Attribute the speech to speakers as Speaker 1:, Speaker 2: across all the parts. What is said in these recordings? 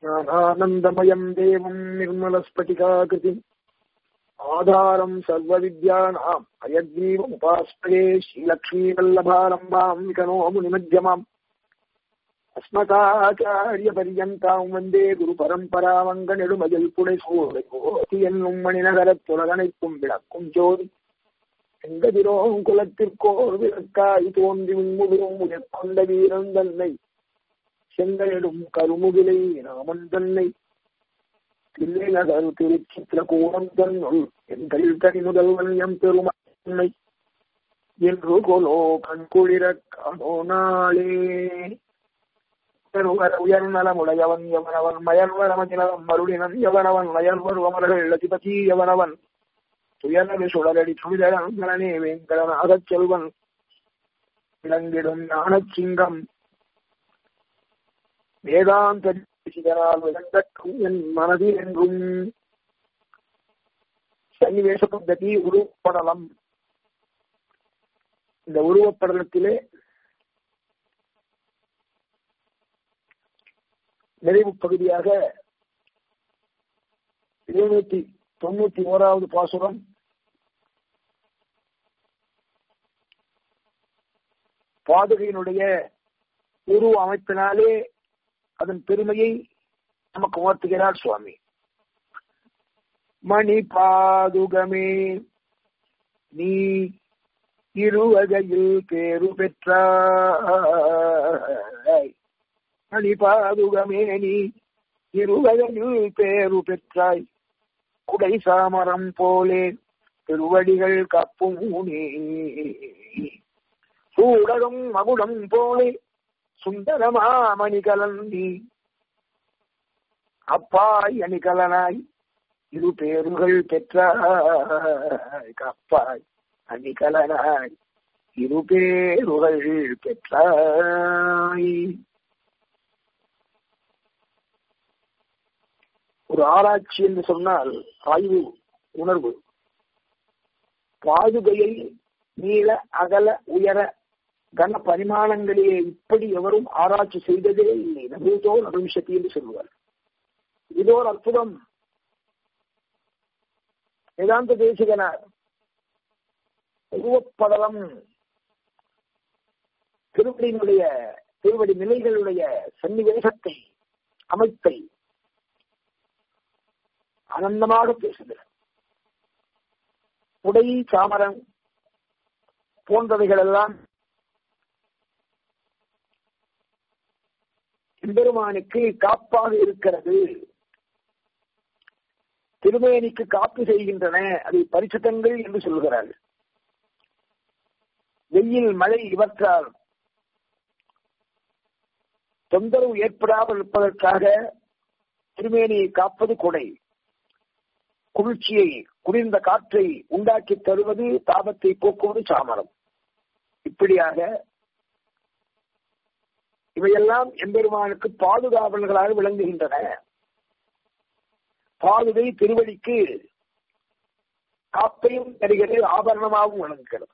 Speaker 1: ज्ञानानन्दमयम् देवम् निर्मलस्फटिकाकृतिम् आधारम् सर्वविद्यानाम् अयग्रीवमुपास्मये श्रीलक्ष्मीवल्लभारम्भाम् विकनो मुनिमध्यमाम् அஸ்மதாச்சாரியபரியந்தாம் வந்தே குரு பரம்பராவங்கனெடுமதில் புடை சோதி என்னும் மணிநகரத் துலகனைக்கும் விளக்கும் ஜோதி எங்கதிரோம் குலத்திற்கோர் விளக்காய் தோன்றி முன்முதுரும் உயர்கொண்ட வீரன் தன்னை செங்கலிடும் கருமுகிலை ராமன் தன்னை தில்லை நகர் திருச்சித்திரகூடம் தன்னுள் எங்கள் தனி முதல்வன் எம் பெருமை என்று கொலோ கண்குளிர காணோ நாளே உயர்நலமுடையவன் எவனவன் மயர்வரமதினவன் மருளினன் எவனவன் மயர்வர் அமர்கள் அதிபதி எவனவன் துயரவி சுடரடி துணிதரே வேங்கடன் அகச் செல்வன் விளங்கிடும் ஞானச் சிங்கம் வேதாந்த சிதனால் விளங்கட்டும் என் மனதில் என்றும் சன்னிவேச பద్ధதி உருவப்படலம் இந்த உருவப்படலத்திலே நிறைவு பகுதியாக எழுநூத்தி தொண்ணூத்தி ஓராவது பாசுரம் பாதுகையினுடைய உருவ அமைப்பினாலே அதன் பெருமையை நமக்கு உணர்த்துகிறார் சுவாமி மணி பாதுகமே நீ இருவகையில் பேரு பெற்றாய் மணி பாதுகமே நீ இருவகையில் பேரு பெற்றாய் குடை சாமரம் போலே திருவடிகள் கப்பும் சூடகம் மகுடம் போலே சுந்தரமா மணிகலந்தி அப்பாய் அணிகலனாய் இரு பேருகள் பெற்றாய் கப்பாய் அணிகலனாய் இரு பேருகள் பெற்றாய் ஒரு ஆராய்ச்சி என்று சொன்னால் ஆய்வு உணர்வு பாதுகையை நீள அகல உயர கன பரிமாணங்களிலே இப்படி எவரும் ஆராய்ச்சி செய்ததே இல்லை நபூதோ நபவிஷத்தி என்று சொல்லுவார் இதோ ஒரு அற்புதம் வேதாந்த தேசிகனார் உருவப்படலம் திருவடியினுடைய திருவடி நிலைகளுடைய சன்னிவேசத்தை அமைப்பை ஆனந்தமாக பேசுகிறார் உடை சாமரம் போன்றவைகள் எல்லாம் எம்பெருமானுக்கு காப்பாக இருக்கிறது திருமேனிக்கு காப்பு செய்கின்றன அதை பரிசுத்தங்கள் என்று சொல்கிறார்கள் வெயில் மழை இவற்றால் தொந்தரவு ஏற்படாமல் இருப்பதற்காக திருமேனியை காப்பது கொடை குளிர்ச்சியை குளிர்ந்த காற்றை உண்டாக்கி தருவது தாபத்தை போக்குவது சாமரம் இப்படியாக இவையெல்லாம் எம்பெருமானுக்கு பாதுகாவல்களாக விளங்குகின்றன பாதுகை திருவடிக்கு காப்பையும் தருகிறது ஆபரணமாகவும் விளங்குகிறது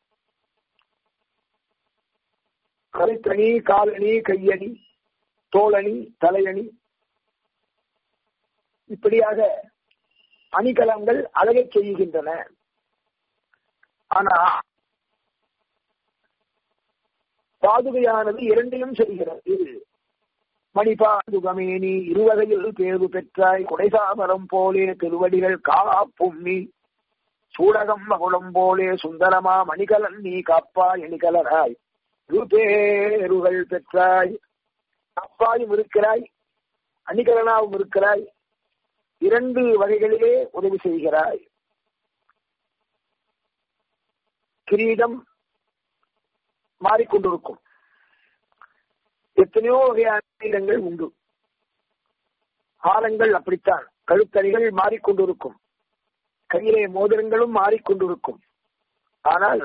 Speaker 1: கலைத்தணி காலணி கையணி தோளணி தலையணி இப்படியாக அணிகலங்கள் அழகை செய்கின்றன ஆனா பாதுகையானது இரண்டையும் செய்கிறது மணிபாதுகமேனி இருவகையில் பேரு பெற்றாய் குடைசாமரம் போலே திருவடிகள் காப்பும் நீ சூடகம் மகுளம் போலே சுந்தரமா மணிகலன் நீ காப்பா எணிகலனாய் இருபேருகள் பெற்றாய் காப்பாயும் இருக்கிறாய் அணிகலனாவும் இருக்கிறாய் இரண்டு வகைகளிலே உதவி செய்கிறாய் கிரீடம் மாறிக்கொண்டிருக்கும் எத்தனையோ வகையான கிரீடங்கள் உண்டு ஆரங்கள் அப்படித்தான் கழுத்தணிகள் மாறிக்கொண்டிருக்கும் கையிலே மோதிரங்களும் மாறிக்கொண்டிருக்கும் ஆனால்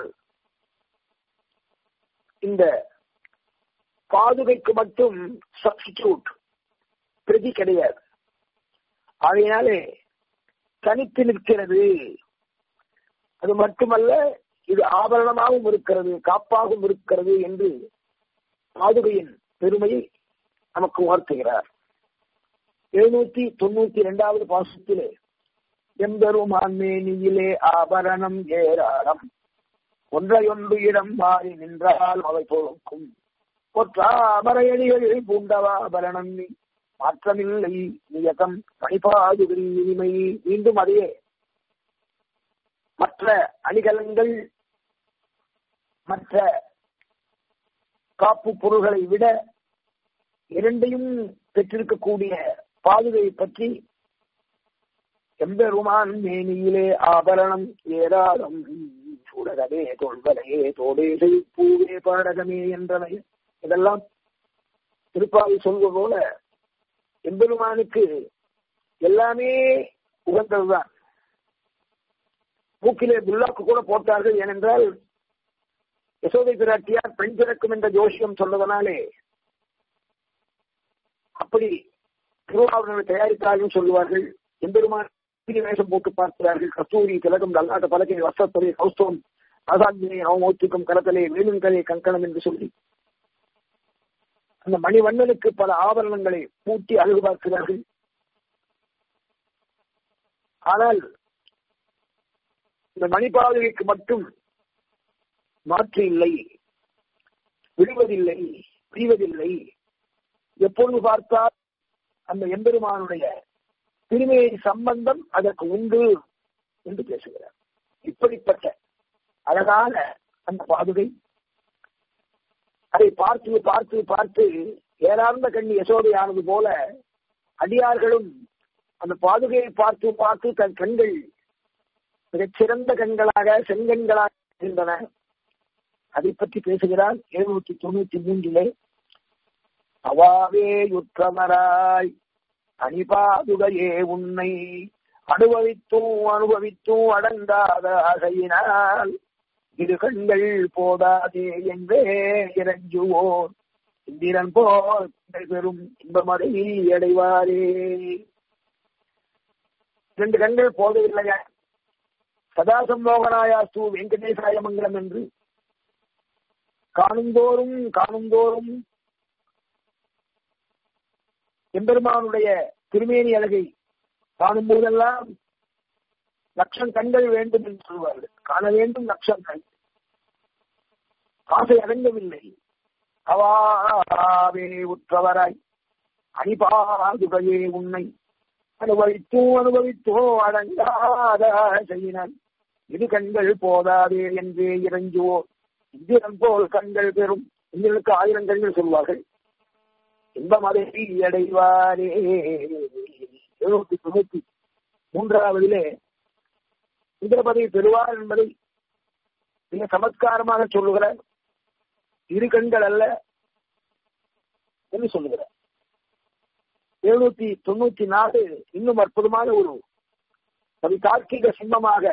Speaker 1: இந்த பாதுகைக்கு மட்டும் சப்ஸ்டிடியூட் பிரதி கிடையாது ஆகையினாலே தனித்து நிற்கிறது அது மட்டுமல்ல இது ஆபரணமாகவும் இருக்கிறது காப்பாகவும் இருக்கிறது என்று பாதுகையின் பெருமையை நமக்கு உணர்த்துகிறார் எழுநூத்தி தொண்ணூத்தி இரண்டாவது பாசத்திலே எம்பெருமான் மேனியிலே ஆபரணம் ஏராளம் ஒன்றையொன்று இடம் மாறி நின்றால் அவை பொறுக்கும் கொற்றாமரையடிகள் பூண்டவாபரணம் நீ மாற்றமில்லை நியதம் மணிபாதுகிரி இனிமை மீண்டும் அதே மற்ற அணிகலன்கள் மற்ற காப்பு பொருள்களை விட இரண்டையும் பெற்றிருக்கக்கூடிய பாதுகை பற்றி எம்பெருமான் மேனியிலே ஆபரணம் ஏராளம் சூடகமே தோள்வலையே தோடே பூவே பாடகமே என்றவை இதெல்லாம் திருப்பாவை சொல்வது போல எம்பெருமானுக்கு எல்லாமே உகந்ததுதான் மூக்கிலே புல்லாக்கு கூட போட்டார்கள் ஏனென்றால் யசோதை பிராட்டியார் பெண் பிறக்கும் என்ற ஜோஷியம் சொன்னதனாலே அப்படி திருவாவூரை தயாரித்தார்கள் சொல்லுவார்கள் எம்பெருமான் வேஷம் போட்டு பார்க்கிறார்கள் கஸ்தூரி திலகம் லல்லாட்ட பலகை வசத்துறை கௌஸ்தவம் ஆசாந்தினை நவமௌத்திகம் கரத்தலே வேணுங்கலே கங்கணம் என்று சொல்லி அந்த மணிவண்ணனுக்கு பல ஆபரணங்களை பூட்டி அழகு பார்க்கிறார்கள் ஆனால் இந்த மணிபாதைக்கு மட்டும் மாற்று இல்லை விடுவதில்லை பிரிவதில்லை எப்பொழுது பார்த்தால் அந்த எம்பெருமானுடைய திருமையை சம்பந்தம் அதற்கு உண்டு என்று பேசுகிறார் இப்படிப்பட்ட அழகான அந்த பாதுகை அதை பார்த்து பார்த்து பார்த்து ஏறார்ந்த கண்ணி யசோதையானது போல அடியார்களும் அந்த பாதுகையை பார்த்து பார்த்து தன் கண்கள் மிகச்சிறந்த கண்களாக செங்கண்களாக இருந்தன அதை பற்றி பேசுகிறார் எழுநூத்தி தொண்ணூத்தி மூன்றிலே அவாவே யுற்றமராய் அணிபாதுகையே உன்னை அனுபவித்தும் அனுபவித்தும் அடங்காத ஆகையினால் இரு கண்கள் போதாதே என்றே இறஞ்சுவோர் இந்திரன் போல் பெரும் இன்பமதை அடைவாரே இரண்டு கண்கள் போதவில்லையா சதாசம்போகனாயாஸ்து வெங்கடேசாய மங்கலம் என்று காணுந்தோறும் காணுந்தோறும் எம்பெருமானுடைய திருமேனி அழகை காணும் போதெல்லாம் லட்சம் கண்கள் வேண்டும் என்று சொல்வார்கள் காண வேண்டும் லட்சம் கண் ஆசை அடங்கவில்லை அவாவே உற்றவராய் அணிபாதுகையே உன்னை அனுபவித்தோ அனுபவித்தோ அடங்காத செய்யினான் இது கண்கள் போதாதே என்றே இறங்குவோ இந்திரன் போல் கண்கள் பெறும் இந்திரனுக்கு ஆயிரம் கண்கள் சொல்வார்கள் இன்பம் அதை அடைவாரே எழுநூத்தி தொண்ணூத்தி மூன்றாவதிலே இந்திர பதவி பெறுவார் என்பதை மிக சமத்காரமாக சொல்லுகிறார் இரு கண்கள் அல்ல என்று சொல்லுகிறார் எழுநூத்தி தொண்ணூத்தி நாலு இன்னும் அற்புதமான ஒரு அது தார்க்கிக சிம்மமாக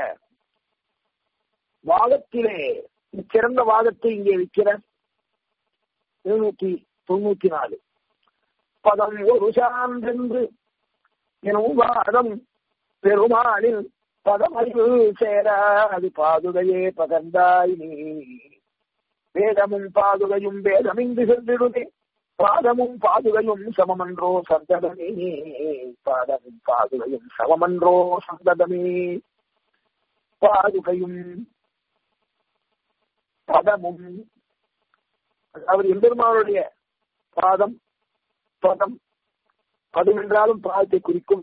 Speaker 1: வாதத்திலே சிறந்த வாதத்தை இங்கே விற்கிறார் எழுநூத்தி தொண்ணூத்தி நாலு பதம் ஒரு சான்றென்று எனும் வாதம் பெருமாளில் பதமறிவு சேராது பாதுகையே பகர்ந்தாய் நீ வேதமும் பாதுகையும் வேதமிங்கு சென்றிடுதே பாதமும் பாதுகையும் சமமன்றோ சந்ததமே பாதமும் பாதுகையும் சமமன்றோ சந்ததமே பாதுகையும் பதமும் அவர் எம்பெருமானுடைய பாதம் பதம் பதம் என்றாலும் பாதத்தை குறிக்கும்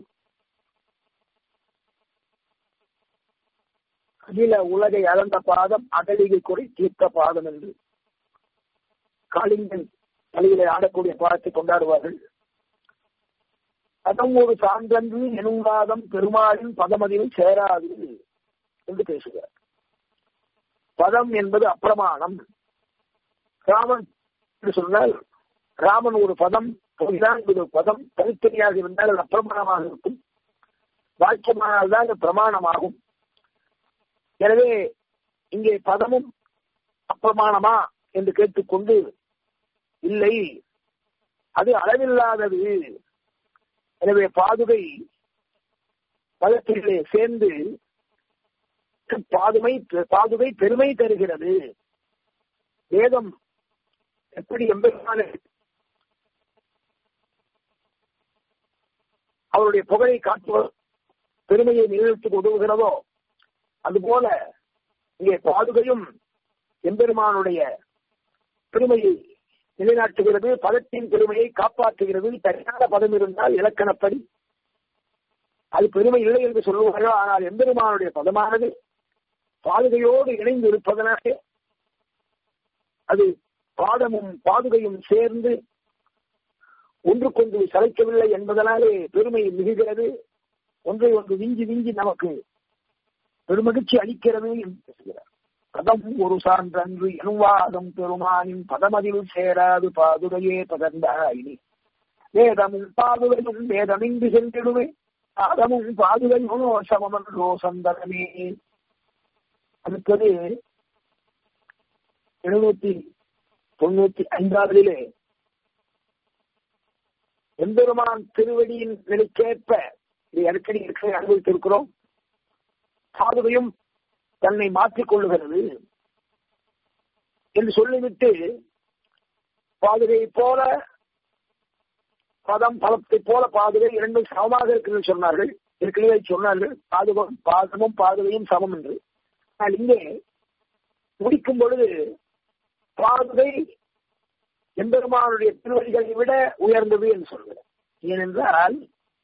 Speaker 1: அகில உலகை அளந்த பாதம் அகலிகை குறை தீர்த்த பாதம் என்று காளிங்கன் தலையிலே ஆடக்கூடிய பாதத்தை கொண்டாடுவார்கள் பதம் ஒரு சான்றன்று எனும் வாதம் பெருமாளின் பதமதியில் சேராது என்று பேசுகிறார் பதம் என்பது அப்பிரமாணம் ராமன் என்று சொன்னால் ராமன் ஒரு பதம் பொய்தான் ஒரு பதம் தனித்தனியாக இருந்தால் அது அப்பிரமாணமாக இருக்கும் வாக்கியமானால் தான் அது பிரமாணமாகும் எனவே இங்கே பதமும் அப்பிரமாணமா என்று கேட்டுக்கொண்டு இல்லை அது அளவில்லாதது எனவே பாதுகை பதத்திலே சேர்ந்து பாதுமை பாதுகை பெருமை தருகிறது வேதம் எப்படி எம்பெருமான அவருடைய புகழை காட்டுவது பெருமையை நிலைநிறுத்திக் உதவுகிறதோ அதுபோல இங்கே பாதுகையும் எம்பெருமானுடைய பெருமையை நிலைநாட்டுகிறது பதத்தின் பெருமையை காப்பாற்றுகிறது தனியான பதம் இருந்தால் இலக்கணப்படி அது பெருமை இல்லை என்று சொல்லுவார்கள் ஆனால் எம்பெருமானுடைய பதமானது பாதுகையோடு இணைந்து இருப்பதனாலே அது பாதமும் பாதுகையும் சேர்ந்து ஒன்றுக்கொன்று சளைக்கவில்லை என்பதனாலே பெருமை மிகுகிறது ஒன்றை ஒன்று விஞ்சி விஞ்சி நமக்கு பெருமகிழ்ச்சி அளிக்கிறது என்று பேசுகிறார் பதம் ஒரு சான்றன்று எனுவாதம் பெருமானின் பதமதில் சேராது பாதுகையே பதந்தாயினி வேதமும் பாதுகையும் வேதமின்றி சென்றிடுமே பாதமும் பாதுகையும் சமமன்றோ சந்தனமே அடுத்தது எழுநூத்தி தொண்ணூத்தி ஐந்தாவதிலே எம்பெருமான் திருவடியின் நிலைக்கேற்ப இது அடிக்கடி இருக்கிற அனுபவித்திருக்கிறோம் பாதுகையும் தன்னை மாற்றிக் கொள்ளுகிறது என்று சொல்லிவிட்டு பாதுகை போல பதம் பலத்தை போல பாதுகை இரண்டும் சமமாக இருக்கிறது சொன்னார்கள் ஏற்கனவே சொன்னார்கள் பாதுகம் பாதமும் பாதுகையும் சமம் என்று ஆனால் இங்கே முடிக்கும் பொழுது பாதுகை எம்பெருமானுடைய திருவடிகளை விட உயர்ந்தது என்று சொல்கிறார் ஏனென்றால்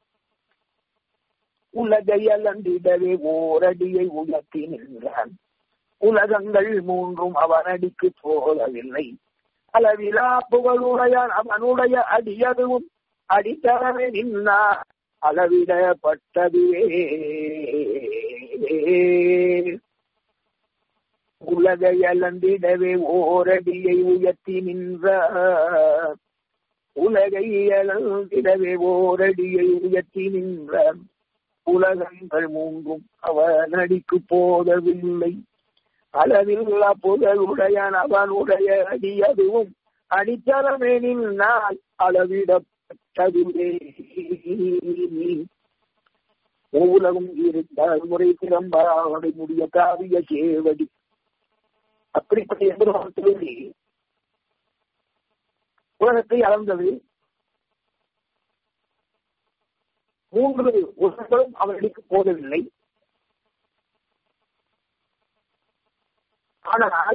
Speaker 1: உலகையல் அன்றிடவே ஓரடியை உயர்த்தி நின்றான் உலகங்கள் மூன்றும் அவனடிக்கு போகவில்லை அளவிலா புகழுடையான் அவனுடைய அடியதுவும் அடித்தரவே நின்னா அளவிடப்பட்டதுவே உலகையலந்திடவே ஓரடியை உயர்த்தி நின்ற உலகை அலந்திடவே ஓரடியை உயர்த்தி நின்ற உலகங்கள் மூன்றும் அவனடிக்கு போதவில்லை அளவில்லா புகழுடையான் அவனுடைய அடி அதுவும் அடித்தளமே நின்னால் அளவிடப்பட்டதுவே உலகம் இருந்தால் முறை திறம்பாவடை முடிய காவிய சேவடி அப்படிப்பட்ட எதிர்வான் திருவி உலகத்தை அளந்தது மூன்று உலகங்களும் அவர்களுக்கு போதவில்லை ஆனால்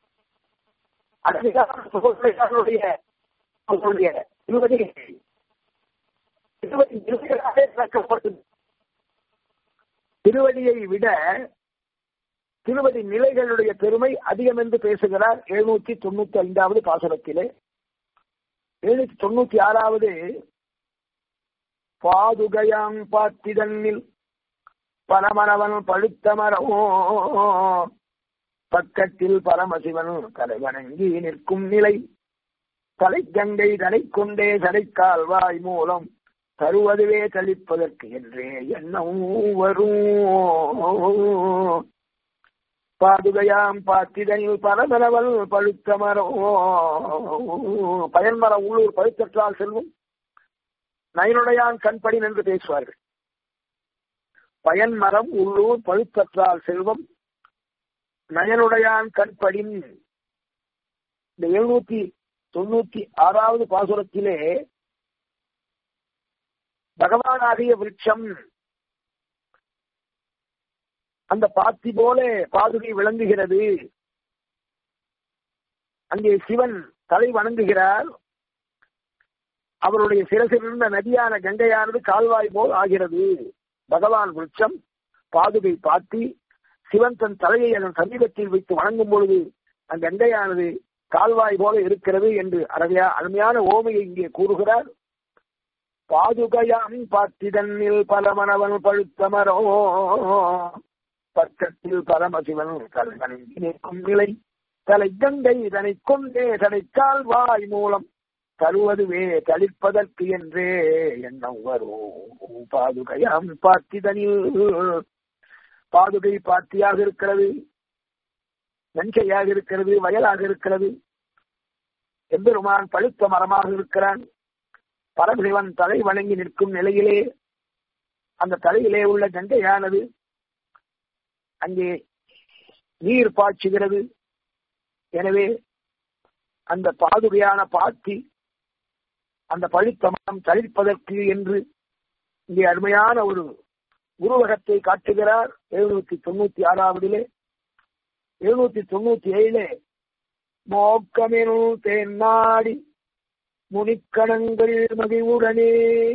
Speaker 1: அதனுடைய அவர்களுடைய திருவடிகள் திருவடி நிலைகளாக திறக்கப்பட்டது திருவடியை விட திருவடி நிலைகளுடைய பெருமை அதிகம் என்று பேசுகிறார் எழுநூத்தி தொண்ணூத்தி ஐந்தாவது பாசனத்திலே எழுநூத்தி தொண்ணூத்தி ஆறாவது பாதுகையாம் பாத்திதன்னில் பரமரவன் பழுத்த மரமோ பக்கத்தில் பரமசிவன் தலைவணங்கி நிற்கும் நிலை தலைக்கங்கை தலை கொண்டே சடைக்கால்வாய் மூலம் தருவதுவே தளிப்பதற்கு என்றே எண்ணம் வரும் பாதுகையாம் பாத்திதனில் பரபரவல் பழுத்த மரம் பயன்மரம் உள்ளூர் பழுத்தற்றால் செல்வம் நயனுடையான் கண்படி என்று பேசுவார்கள் பயன்மரம் உள்ளூர் பழுத்தற்றால் செல்வம் நயனுடையான் கண்படின் இந்த எழுநூத்தி தொண்ணூத்தி ஆறாவது பாசுரத்திலே பகவானாகிய விருட்சம் அந்த பாத்தி போல பாதுகை விளங்குகிறது அங்கே சிவன் தலை வணங்குகிறார் அவருடைய சிறசிலிருந்த நதியான கங்கையானது கால்வாய் போல் ஆகிறது பகவான் விருட்சம் பாதுகை பாத்தி சிவன் தன் தலையை அதன் சமீபத்தில் வைத்து வணங்கும் பொழுது அந்த கங்கையானது கால்வாய் போல இருக்கிறது என்று அருமையா அருமையான ஓமையை இங்கே கூறுகிறார் பாதுகையாம் பாத்திதன்னில் பலமனவன் பழுத்த மரோ பக்கத்தில் பரமசிவன் கல்வனங்கி நிற்கும் நிலை தலை கங்கை இதனை கொண்டே தடைக்கால் வாய் மூலம் தருவதுவே தளிர்ப்பதற்கு என்றே எண்ணம் வரும் பாதுகையாம் பாத்திதனில் பாதுகை பாத்தியாக இருக்கிறது நஞ்சையாக இருக்கிறது வயலாக இருக்கிறது எம்பெருமான் பழுத்த மரமாக இருக்கிறான் பரமசிவன் தலை வணங்கி நிற்கும் நிலையிலே அந்த தலையிலே உள்ள கங்கையானது அங்கே நீர் பாய்ச்சுகிறது எனவே அந்த பாதுகையான பாத்தி அந்த பழுத்த மரம் தளிர்ப்பதற்கு என்று இங்கே அருமையான ஒரு உருவகத்தை காட்டுகிறார் எழுநூத்தி தொண்ணூத்தி ஆறாவதிலே எழுநூத்தி தொண்ணூத்தி ஏழிலே மோக்கமெனும் தேன்னாடி முனிக்கணங்கள் மகிழ்வுடனே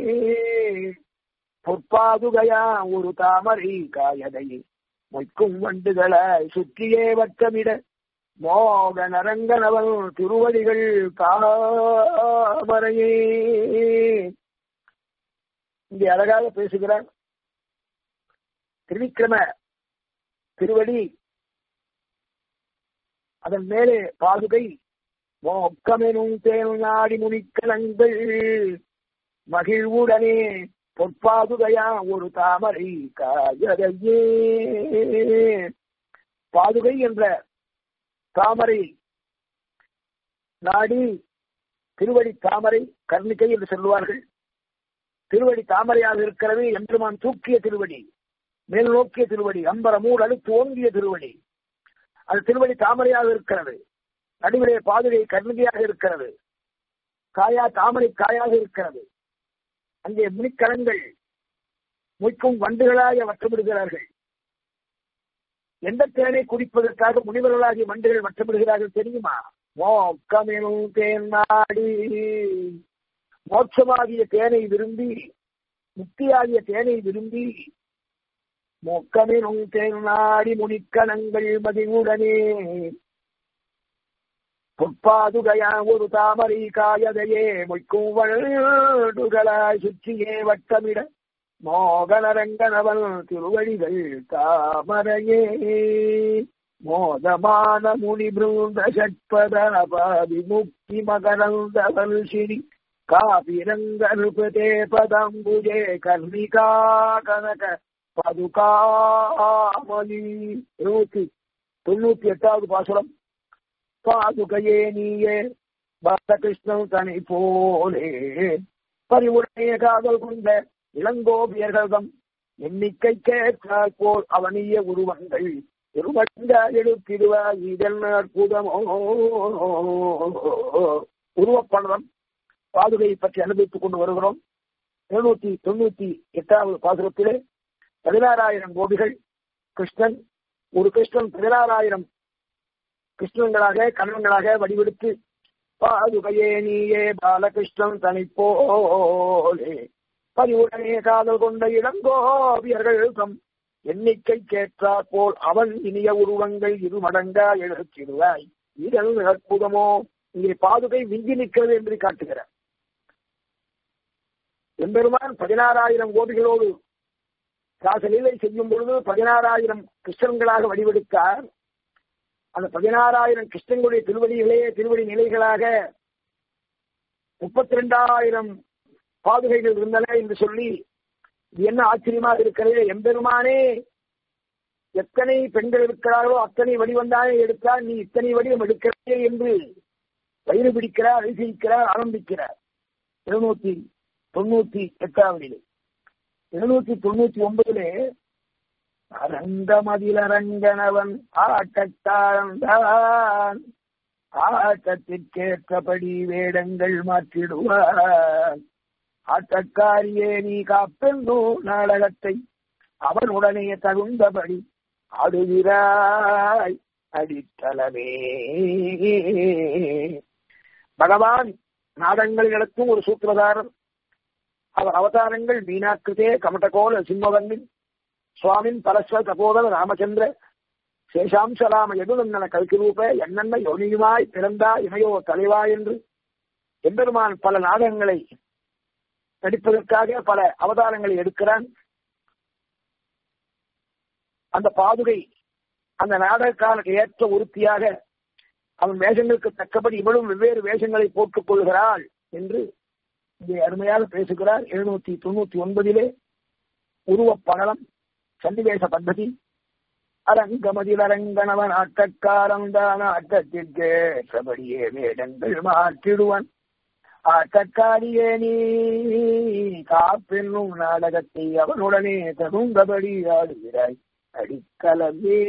Speaker 1: பொற்பாதுகையா ஒரு தாமரை காயதை மொய்க்கும் வண்டுகளாய் சுற்றியே வட்டமிட மோக நரங்கனவன் திருவடிகள் தாமரையே இங்கே அழகாக பேசுகிறார் திருவிக்கிரம திருவடி அதன் மேலே பாதுகை மோக்கமெனும் தேனும் நாடி முனிக்கலங்கள் மகிழ்வுடனே பொற்பாதுகையா ஒரு தாமரை காயதையே பாதுகை என்ற தாமரை நாடி திருவடி தாமரை கர்ணிகை என்று சொல்லுவார்கள் திருவடி தாமரையாக இருக்கிறது என்றுமான் தூக்கிய திருவடி மேல் நோக்கிய திருவடி அம்பர மூடு அழுத்து ஓங்கிய திருவடி அது திருவடி தாமரையாக இருக்கிறது நடுவிலே பாதுகை கர்ணிகையாக இருக்கிறது காயா தாமரை காயாக இருக்கிறது அங்கே முனிக்கலங்கள் முய்க்கும் வண்டுகளாக வட்டமிடுகிறார்கள் எந்த தேனை குடிப்பதற்காக முனிவர்களாகிய வண்டுகள் வட்டமிடுகிறார்கள் தெரியுமா மோக்கமெனும் தேன் நாடி மோட்சமாகிய தேனை விரும்பி முக்தியாகிய தேனை விரும்பி மொக்கமெனும் தேன் நாடி முனிக்கணங்கள் மதிவுடனே பொற்பாதுகையா ஒரு தாமரை காயதையே மொய்க்கும் வழுடுகளாய் சுற்றியே வட்டமிட மோகனரங்கனவன் திருவடிகள் தாமரையே மோதமான முனி பிருந்த ஷட்பதாபாதி முக்தி மகரந்த வல்ஷினி காபிரங்கருபதே பதம்புஜே கர்ணிகா கனக பதுகாமணி இருநூத்தி தொண்ணூத்தி எட்டாவது பாசுரம் பாதுகையே நீயே பாலகிருஷ்ணன் தனி போலே பரிவுடைய காதல் கொண்ட இளங்கோபியர்களிடம் எண்ணிக்கை கேட்டால் போல் அவனிய உருவங்கள் திருவண்ட எழுத்திடுவார் இதன் அற்புதமோ உருவப்படம் பாதுகையை பற்றி அனுபவித்துக் கொண்டு வருகிறோம் எழுநூத்தி தொண்ணூத்தி எட்டாவது பாசுரத்திலே பதினாறாயிரம் கோபிகள் கிருஷ்ணன் ஒரு கிருஷ்ணன் பதினாறாயிரம் கிருஷ்ணங்களாக கண்ணங்களாக வடிவெடுத்து பாதுகையே நீயே பாலகிருஷ்ணன் தனிப்போலே பரிவுடனே காதல் கொண்ட இளங்கோவியர்கள் தம் எண்ணிக்கை கேட்டாற் போல் அவன் இனிய உருவங்கள் இரு மடங்கா எழுச்சிடுவாய் இதன் அற்புதமோ இங்கே பாதுகை விஞ்சி நிற்கிறது என்று காட்டுகிறார் எம்பெருமான் பதினாறாயிரம் கோபிகளோடு ராசலீலை செய்யும் பொழுது பதினாறாயிரம் கிருஷ்ணன்களாக வடிவெடுத்தார் அந்த பதினாறாயிரம் கிருஷ்ணங்களுடைய திருவடிகளே திருவடி நிலைகளாக முப்பத்தி ரெண்டாயிரம் பாதுகைகள் இருந்தன என்று சொல்லி இது என்ன ஆச்சரியமாக இருக்கிறது எம்பெருமானே எத்தனை பெண்கள் இருக்கிறார்களோ அத்தனை வடிவந்தானே எடுத்தால் நீ இத்தனை வடிவம் எடுக்கிறே என்று வயிறு பிடிக்கிறார் அதிசயிக்கிறார் ஆரம்பிக்கிறார் இருநூத்தி தொண்ணூத்தி எட்டாவதிலே இருநூத்தி தொண்ணூத்தி ஒன்பதிலே அரங்கமதிலரங்கனவன் ஆட்டத்தாழ்ந்தான் ஆட்டத்திற்கேற்றபடி வேடங்கள் மாற்றிடுவான் ஆட்டக்காரியே நீ காப்பென்னோ நாடகத்தை அவனுடனே தகுந்தபடி ஆடுகிறாய் அடித்தளமே பகவான் நாடகங்கள் நடத்தும் ஒரு சூத்திரதாரர் அவர் அவதாரங்கள் மீனாக்கிருதே கமட்டகோல சிம்மவன்னின் சுவாமின் பரஸ்வ தபோதன ராமச்சந்திர சேஷாம்சராம எதுநந்தன கல்கிரூப என்னென்ன யோனியுமாய் பிறந்தா இமையோ தலைவா என்று எம்பெருமான் பல நாடகங்களை நடிப்பதற்காக பல அவதாரங்களை எடுக்கிறான் அந்த பாதுகை அந்த நாடகக்காரனுக்கு ஏற்ற உறுத்தியாக அவன் வேஷங்களுக்கு தக்கபடி இவளும் வெவ்வேறு வேஷங்களை போட்டுக் கொள்கிறாள் என்று இங்கே அருமையாக பேசுகிறார் எழுநூத்தி தொண்ணூத்தி ஒன்பதிலே உருவப்படலம் சன்னிவேச பద్ధதி அரங்கமதில் அரங்கணவன் ஆட்டக்காரன் ஆட்டத்திற்கேற்றபடியே வேடங்கள் மாற்றிடுவன் ஆட்டக்காரியே நீ காப்பென்னும் நாடகத்தை அவனுடனே தகுந்தபடி ஆடுகிறாய் அடிக்கலமே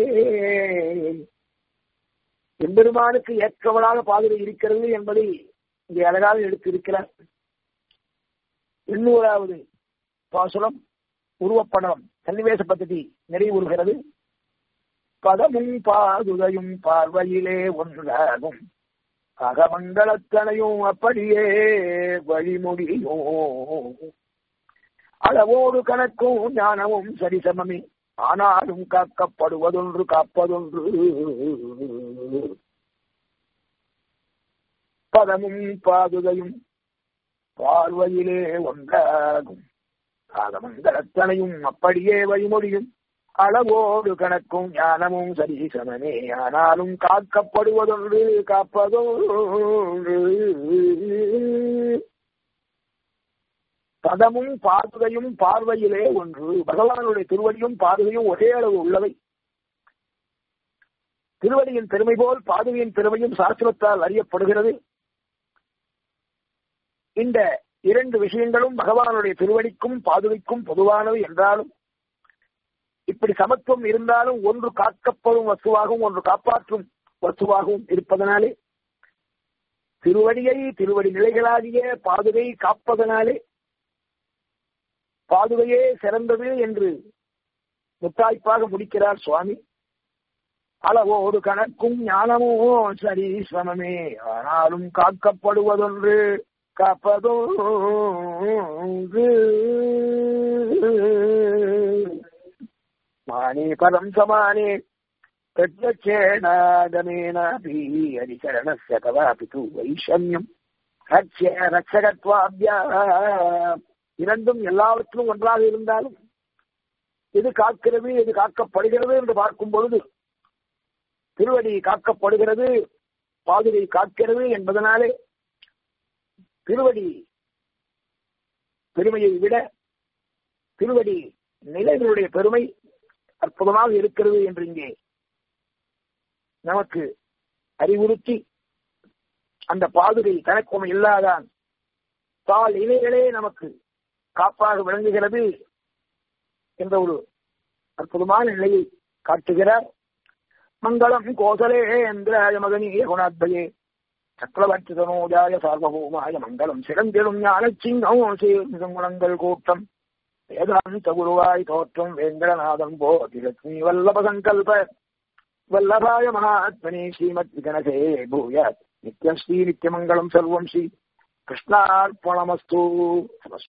Speaker 1: எம்பெருமானுக்கு ஏற்றவளாக பாதுகை இருக்கிறது என்பதை இங்கே அழகாக எடுத்திருக்கிறார் எண்ணூறாவது பாசுரம் உருவப்படம் சன்னிவேச பദ്ധதி நிறைவுறுகிறது பதமும் பாதுகையும் பார்வையிலே ஒன்றாகும் அகமண்டலத்தனையும் அப்படியே வழிமொழியும் அளவோடு கணக்கும் ஞானமும் சரிசமமே ஆனாலும் காக்கப்படுவதொன்று காப்பதொன்று பதமும் பாதுகையும் பார்வையிலே ஒன்றாகும் ஆகமங்களத்தனையும் அப்படியே வழிமொழியும் அளவோடு கணக்கும் ஞானமும் சரிசமமே ஆனாலும் காக்கப்படுவதொன்று காப்பதொன்று பதமும் பாதுகையும் பார்வையிலே ஒன்று பகவானுடைய திருவடியும் பாதுகையும் ஒரே அளவு உள்ளவை திருவடியின் பெருமை போல் பாதுகையின் பெருமையும் சாஸ்திரத்தால் அறியப்படுகிறது இந்த இரண்டு விஷயங்களும் பகவானுடைய திருவடிக்கும் பாதுகைக்கும் பொதுவானவை என்றாலும் இப்படி சமத்துவம் இருந்தாலும் ஒன்று காக்கப்படும் வசுவாகவும் ஒன்று காப்பாற்றும் வசுவாகவும் இருப்பதனாலே திருவடியை திருவடி நிலைகளாகிய பாதுகை காப்பதனாலே பாதுகையே சிறந்தது என்று முத்தாய்ப்பாக முடிக்கிறார் சுவாமி அளவோடு கணக்கும் ஞானமோ சரி சமமே ஆனாலும் காக்கப்படுவதொன்று காப்பதொன்று மானே பரம் சமானே பிரத்யக்ஷேனாகமேனாபி அடிச்சரணஸ்ய கவாபி தூ வைஷமியம் ரட்சிய ரட்சகத்வாபியா இரண்டும் எல்லாவற்றிலும் ஒன்றாக இருந்தாலும் எது காக்கிறது எது காக்கப்படுகிறது என்று பார்க்கும் பொழுது திருவடி காக்கப்படுகிறது பாதுகை காக்கிறது என்பதனாலே திருவடி பெருமையை விட திருவடி நிலைகளுடைய பெருமை அற்புதமாக இருக்கிறது என்று இங்கே நமக்கு அறிவுறுத்தி அந்த பாதுகை கணக்குமை இல்லாதான் பால் இலைகளே நமக்கு காப்பாக விளங்குகிறது என்ற ஒரு அற்புதமான நிலையை காட்டுகிறார் மங்களம் கோசலேந்திராய மகனீய குணாத்பயே சக்கரவர்த்தி தனோஜாய சார்வபௌமாய மங்களம் சிறந்திடும் ஞான சிங்கம் சேர்ந்த குணங்கள் கூட்டம் வேதாந்த குருவாய் தோற்றம் வேங்கடநாதம் போதி லட்சுமி வல்லப சங்கல்ப வல்லபாய மகாத்மனி ஸ்ரீமத் கணசே பூயாத் நித்யம் ஸ்ரீ நித்யமங்கலம் சர்வம் ஸ்ரீ கிருஷ்ணார்ப்பணமஸ்து